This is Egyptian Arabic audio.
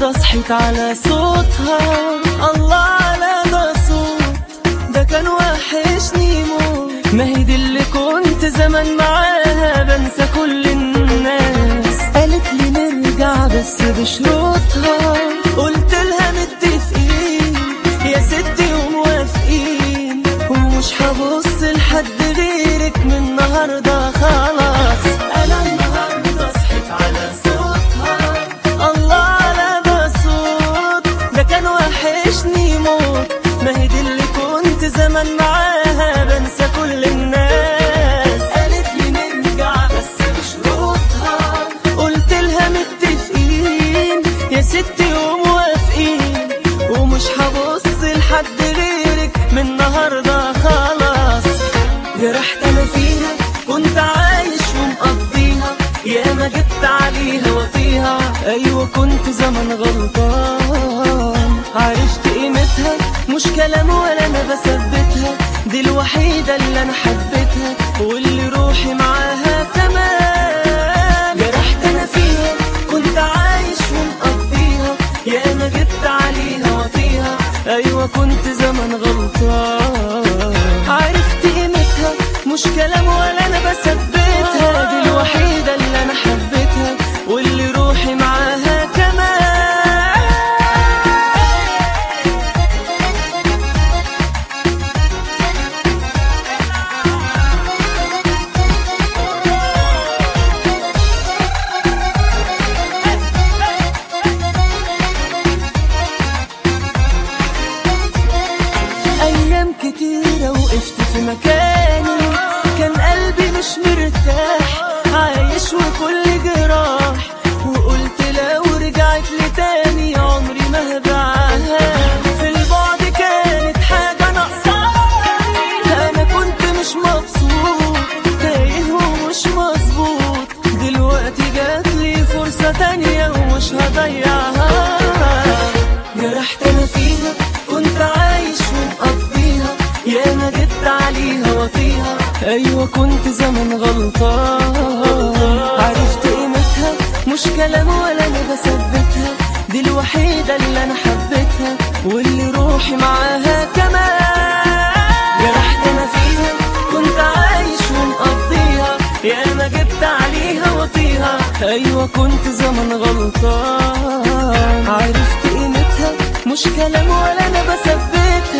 النهاردة صحيت على صوتها الله على ده صوت ده كان وحشني موت ما هي دي اللي كنت زمان معاها بنسى كل الناس قالت لي نرجع بس بشروطها قلت لها متفقين يا ستي وموافقين ومش هبص لحد غيرك من النهارده خلاص انا النهارده صحيت على صوتها الله على ده صوت ده كان وحشني موت ما هي دي اللي كنت زمان معاها بنسى كل الناس قالت لي نرجع بس بشروطها قلت لها متفقين يا ستي وموافقين ومش هبص لحد غيرك من النهارده خلاص جرحت انا فيها كنت عايش ومقضيها يا ما جبت عليها وطيها ايوه كنت زمان غلطان عرفت قيمتها مش كلام ولا انا بثبتها دي الوحيدة اللي انا حبيتها واللي روحي معاها تمام جرحت انا فيها كنت عايش ومقضيها يا ما جبت عليها وطيها ايوه كنت زمان غلطان عرفت قيمتها مش كلام ولا انا بثبتها دي الوحيدة اللي انا حبيتها واللي روحي معاها كمان أيام كتيرة وقفت في مكاني كان قلبي مش مرتاح عايش وكل جراح وقلت لو رجعت لي تاني عمري ما هبعها في البعد كانت حاجة ناقصاني أنا كنت مش مبسوط تايه ومش مظبوط دلوقتي جات لي فرصة تانية ومش هضيعها جرحت أنا فيها كنت عايش ومقضيها يا ما جبت عليها وطيها أيوة كنت زمان غلطان عرفت قيمتها مش كلام ولا أنا بثبتها دي الوحيدة اللي أنا حبيتها واللي روحي معاها كمان جرحت أنا فيها كنت عايش ومقضيها يا ما جبت عليها وطيها أيوة كنت زمان غلطان عرفت قيمتها مش كلام ولا أنا بثبتها